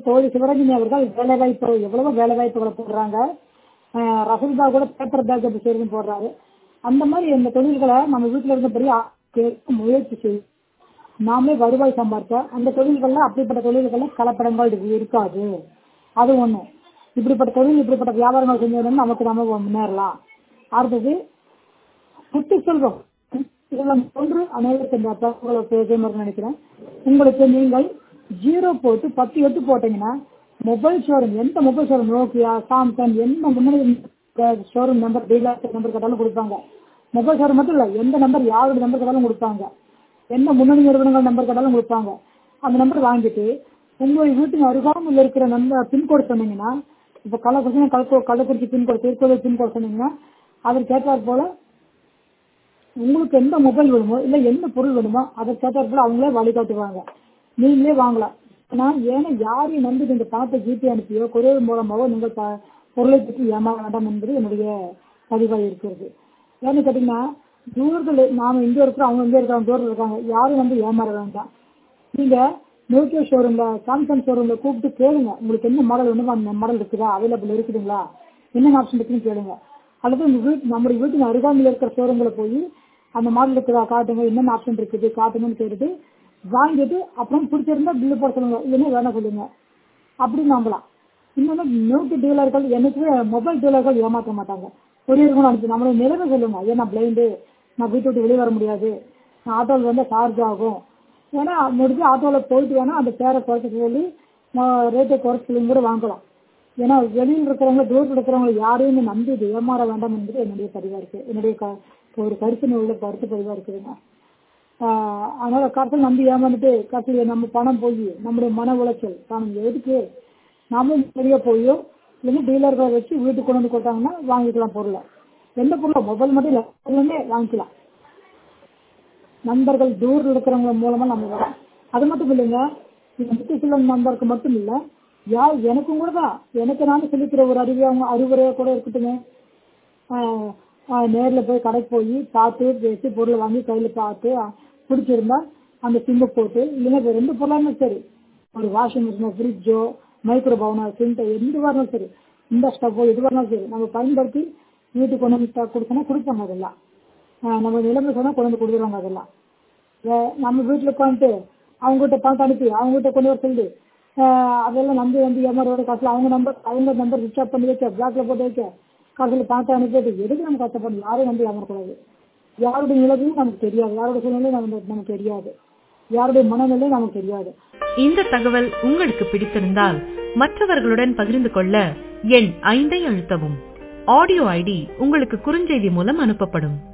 தோழி சிவரஞ்சனி அவர்கள் வேலைவாய்ப்பு எவ்வளவோ வேலைவாய்ப்புகளை போடுறாங்க அஹ் ரசல்பா கூட பேப்பர் பேக் அப்படி செய்யறதுன்னு போடுறாரு அந்த மாதிரி இந்த தொழில்களை நம்ம வீட்டில் இருந்தபடி கேட்க முயற்சி செய்யும் நாமே வருவாய் சம்பாதிக்க அந்த தொழில்கள்ல அப்படிப்பட்ட தொழில்கள்ல கலப்படங்கள் இருக்கு- இருக்காது அது ஒண்ணு இப்படிப்பட்ட தொழில் இப்படிப்பட்ட வியாபாரங்கள் செஞ்சோம்னா நமக்கு நம்ம முன்னேறலாம் அடுத்தது முத்து செல்வம் இதெல்லாம் ஒன்று அனைவருக்கு இந்த தகவலை பேசுமாறு நினைக்கிறேன் உங்களுக்கு நீங்கள் ஜீரோ போட்டு பத்து எட்டு போட்டீங்கன்னா மொபைல் ஷோரூம் எந்த மொபைல் ஷோரூம் நோக்கியா சாம்சங் எந்த முன்னாடி ஷோரூம் நம்பர் டீலர் நம்பர் கேட்டாலும் கொடுப்பாங்க மொபைல் ஷோரூம் மட்டும் இல்லை எந்த நம்பர் யாரோட நம்பர் கேட்டாலும் கொடுப்பாங்க எந்த முன்னணி நிறுவனங்கள் நம்பர் கேட்டாலும் கொடுப்பாங்க அந்த நம்பர் வாங்கிட்டு உங்கள் வீட்டுக்கு அருகாமையில் இருக்கிற நம்பர் பின்கோடு சொன்னீங்கன்னா இப்போ கள்ளக்குறிச்சி கள்ளக்கு கள்ளக்குறிச்சி பின்கோடு திருக்கோவில் பின்கோடு சொன்னீங்கன்னா அதற்கு ஏற்றாற் போல உங்களுக்கு எந்த மொபைல் வேணுமோ இல்ல எந்த பொருள் வேணுமோ அதை கேட்டால் அவங்களே வழிகாட்டுவாங்க நீங்களே வாங்கலாம் ஆனா ஏன்னா யாரையும் நம்பி இந்த பணத்தை ஜிபே அனுப்பியோ கொரியர் மூலமாவோ நீங்கள் ப- பொருளை பற்றி ஏமாற வேண்டாம் என்பது என்னுடைய பதிவாக இருக்கிறது ஏன்னு கேட்டீங்கன்னா தூரத்தில் நாம இங்க இருக்கிறோம் அவங்க இங்க இருக்காங்க தூரத்தில் இருக்காங்க யாரும் வந்து ஏமாற வேண்டாம் நீங்க நோக்கியா ஷோரூம்ல சாம்சங் ஷோரூம்ல கூப்பிட்டு கேளுங்க உங்களுக்கு என்ன மாடல் வேணுமோ அந்த மாடல் இருக்குதா அவைலபிள் இருக்குதுங்களா என்னென்ன ஆப்ஷன் இருக்குன்னு கேளுங்க அல்லது உங்க வீட்டு நம்முடைய வீட்டுக்கு அருகாமையில் இருக்கிற ஷோரூம்ல போய் அந்த மாடல் இருக்குதா காட்டுங்க என்னென்ன ஆப்ஷன் இருக்குது காட்டுங்கன்னு கேட்டுட்டு வாங்கிட்டு அப்புறம் பிடிச்சிருந்தா பில்லு போட சொல்லுங்க இல்லைன்னா வேணாம் சொல்லுங்க அப்படி நம்பலாம் இன்னொன்று நோக்கி டீலர்கள் எனக்கு மொபைல் டீலர்கள் ஏமாற்ற மாட்டாங்க கொரியர்கள் அனுப்பி நம்மளுடைய நிலைமை சொல்லுங்க ஐயா நான் பிளைண்டு நான் வீட்டை விட்டு வெளியே வர முடியாது நான் ஆட்டோவில் வந்து சார்ஜ் ஆகும் ஏன்னா முடிஞ்சு ஆட்டோவில் போயிட்டு வேணா அந்த பேரை குறைச்சி சொல்லி ரேட்டை குறைச்சி கூட வாங்கலாம் ஏன்னா வெளியில் இருக்கிறவங்க தூரத்தில் இருக்கிறவங்க யாரையும் நம்பி இது ஏமாற வேண்டாம் என்பது என்னுடைய பதிவாக இருக்கு என்னுடைய க- ஒரு கருத்து உள்ள கருத்து பதிவாக இருக்குதுங்க ஆஹ் அதனால கருத்தை நம்பி ஏமாந்துட்டு கடைசியில் நம்ம பணம் போய் நம்முடைய மன உளைச்சல் பணம் எதுக்கு நாம வெளியே போயோ இல்லைன்னா டீலர்களை வச்சு வீட்டுக்கு கொண்டு வந்து கொடுத்தாங்கன்னா வாங்கிக்கலாம் பொருளை எந்த பொருளை மொபைல் மட்டும் இல்லை பொருளுமே வாங்கிக்கலாம் நண்பர்கள் தூரில் இருக்கிறவங்க மூலமா நம்ம வரோம் அது மட்டும் இல்லைங்க இந்த முத்துசெல்வம் நண்பருக்கு மட்டும் இல்ல யார் எனக்கும் கூட தான் எனக்கு நானும் சொல்லிக்கிற ஒரு அறிவு அவங்க அறிவுரையா கூட இருக்கட்டுங்க ஆஹ் ஆஹ் நேர்ல போய் கடைக்கு போய் பார்த்து பேசி பொருளை வாங்கி கையில பார்த்து ஆஹ் பிடிச்சிருந்தா அந்த சிம்மு போட்டு இல்லைன்னா இப்ப ரெண்டு பொருளாலும் சரி ஒரு வாஷிங் மிஷினோ ஃப்ரிட்ஜோ மைக்ரோ பவனோ சிண்டோ எந்த இருந்தாலும் சரி இந்த ஸ்டவ்வோ எது இருந்தாலும் சரி நம்ம பயன்படுத்தி வீட்டுக்கு கொண்டு வந்து கொடுத்தோம்னா கொடுப்பாங்க அதெல்லாம் ஆஹ் நம்ம நிலைமை சொன்னா கொண்டு வந்து கொடுத்துருவாங்க அதெல்லாம் வே- நம்ம வீட்டுல உட்காந்துட்டு அவங்ககிட்ட பணத்தை அனுப்பி அவங்ககிட்ட கொண்டு வர சொல்லி ஆஹ் அதெல்லாம் நம்பி வந்து ஏமாறோட காசுல அவங்க நம்பர் அவங்க நம்பர் ரிச் ஆஃப் பண்ணி வைக்க பிளாக்ல போட்டு வைக்க காசுல பணத்தை அனுப்பிட்டு எதுக்கு நம்ம கஷ்டப்படணும் யாரையும் வந்து ஏமாறக்கூடாது யாருடைய நிலைமையும் நமக்கு தெரியாது யாருடைய சூழ்நிலையும் நமக்கு நமக்கு தெரியாது யாருடைய மனநிலையும் நமக்கு தெரியாது இந்த தகவல் உங்களுக்கு பிடித்திருந்தால் மற்றவர்களுடன் பகிர்ந்து கொள்ள எண் ஐந்தை அழுத்தவும் ஆடியோ ஐடி உங்களுக்கு குறுஞ்செய்தி மூலம் அனுப்பப்படும்